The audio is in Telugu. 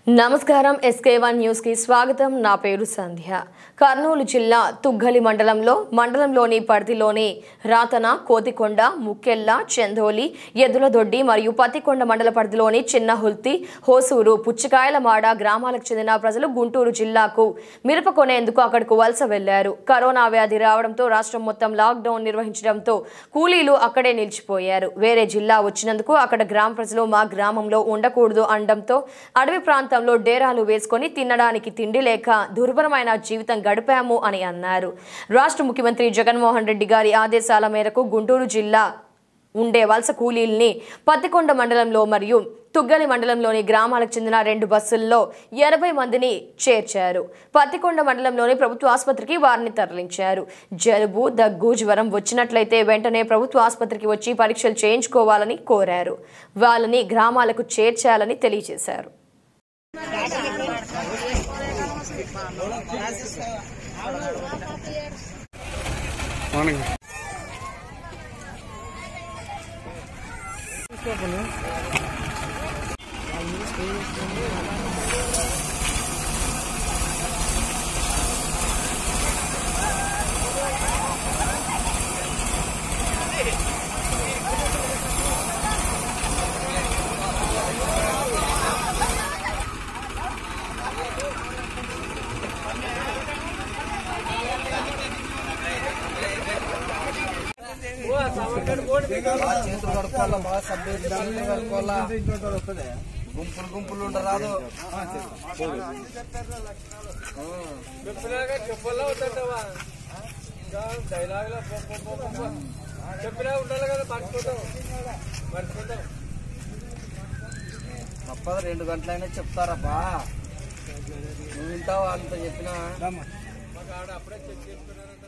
నమస్కారం ఎస్కే వన్ న్యూస్ కి స్వాగతం నా పేరు సంధ్య కర్నూలు జిల్లా తుగ్గలి మండలంలో మండలంలోని పరిధిలోని రాతన కోతికొండ ముక్కెళ్ళ చందోలి ఎద్దులదొడ్డి మరియు పత్తికొండ మండల పరిధిలోని చిన్న హుల్తి హోసూరు పుచ్చకాయలమాడ గ్రామాలకు చెందిన ప్రజలు గుంటూరు జిల్లాకు మిరప కొనేందుకు అక్కడకు వలస వెళ్లారు కరోనా వ్యాధి రావడంతో రాష్ట్రం మొత్తం లాక్డౌన్ నిర్వహించడంతో కూలీలు అక్కడే నిలిచిపోయారు వేరే జిల్లా వచ్చినందుకు అక్కడ గ్రామ ప్రజలు మా గ్రామంలో ఉండకూడదు అనడంతో అడవి ప్రాంతంలో డేరాలు వేసుకొని తినడానికి తిండి లేక దుర్భరమైన జీవితం గడిపాము అని అన్నారు రాష్ట్ర ముఖ్యమంత్రి జగన్మోహన్ రెడ్డి గారి ఆదేశాల మేరకు గుంటూరు జిల్లా ఉండే వలస కూలీల్ని పత్తికొండ మండలంలో మరియు తుగ్గలి మండలంలోని గ్రామాలకు చెందిన రెండు బస్సుల్లో ఎనభై మందిని చేర్చారు పత్తికొండ మండలంలోని ప్రభుత్వ ఆసుపత్రికి వారిని తరలించారు జలుబు దగ్గు జ్వరం వచ్చినట్లయితే వెంటనే ప్రభుత్వ ఆసుపత్రికి వచ్చి పరీక్షలు చేయించుకోవాలని కోరారు వాళ్ళని గ్రామాలకు చేర్చాలని తెలియజేశారు మార్నింగ్ చేతులు కడుక్కోవాలా బాగా సబ్బు చేతులు కడుక్కోవాలా గుంపులు గుంపులు ఉండరాదు తప్పదు రెండు గంటలైనా చెప్తారబ్బా నువ్వు వింటావా అంత చెప్పినా